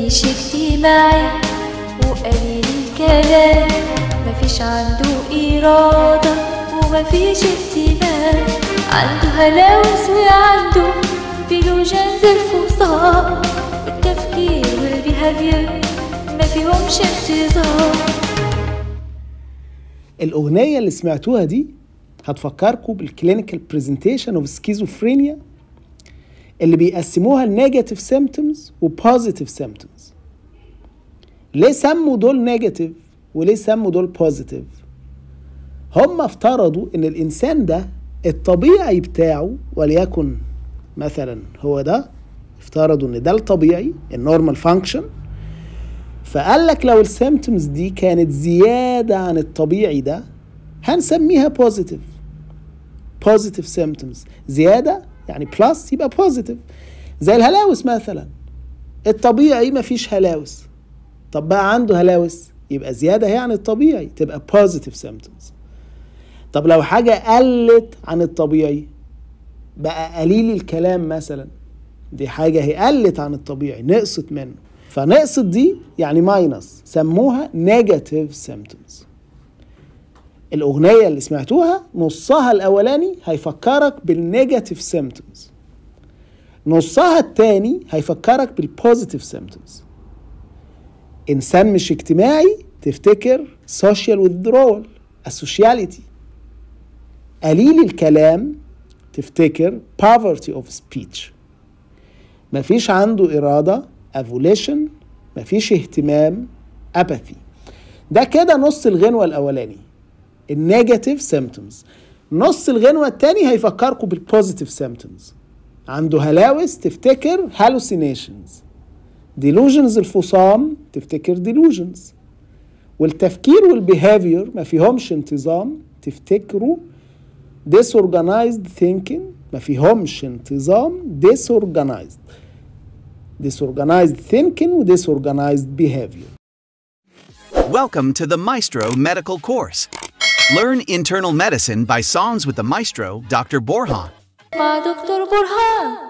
مفيش اجتماعي وقليل الكلام مفيش عنده إرادة ومفيش اهتمام عنده هلاوس وعنده ديلوجنز الفصام والتفكير والبيهافير مفيهمش انتظام الأغنية اللي سمعتوها دي هتفكركم بالكلينيكال برزنتيشن اوف سكيزوفرينيا اللي بيقسموها لنيجاتيف سيمتومز وبوزيتيف سيمتومز ليه سموا دول نيجاتيف وليه سموا دول بوزيتيف هم افترضوا ان الانسان ده الطبيعي بتاعه وليكن مثلا هو ده افترضوا ان ده الطبيعي النورمال فانكشن فقال لك لو السيمتومز دي كانت زيادة عن الطبيعي ده هنسميها بوزيتيف بوزيتيف سيمتومز زيادة يعني بلس يبقى بوزيتيف زي الهلاوس مثلا الطبيعي مفيش هلاوس طب بقى عنده هلاوس يبقى زيادة هي عن الطبيعي تبقى بوزيتيف سيمتومز طب لو حاجة قلت عن الطبيعي بقى قليل الكلام مثلا دي حاجة هي قلت عن الطبيعي نقصت منه فنقصت دي يعني ماينس سموها نيجاتيف سيمتومز الأغنية اللي سمعتوها نصها الأولاني هيفكرك بالنيجاتيف سيمتومز نصها التاني هيفكرك بالبوزيتيف سيمتومز إنسان مش اجتماعي تفتكر social withdrawal asociality قليل الكلام تفتكر poverty of speech مفيش عنده إرادة avolition مفيش اهتمام apathy ده كده نص الغنوة الأولاني النيجاتيف سيمتومز نص الغنوة التاني هيفكركم بالبوزيتيف سيمتومز عنده هلاوس تفتكر hallucinations delusions الفصام تفتكر delusions والتفكير والبيهافير ما فيهمش انتظام تفتكروا disorganized thinking ما فيهمش انتظام disorganized disorganized thinking و disorganized behavior Welcome to the Maestro Medical Course. Learn internal medicine by songs with the maestro, Dr. Borhan. مع دكتور برهان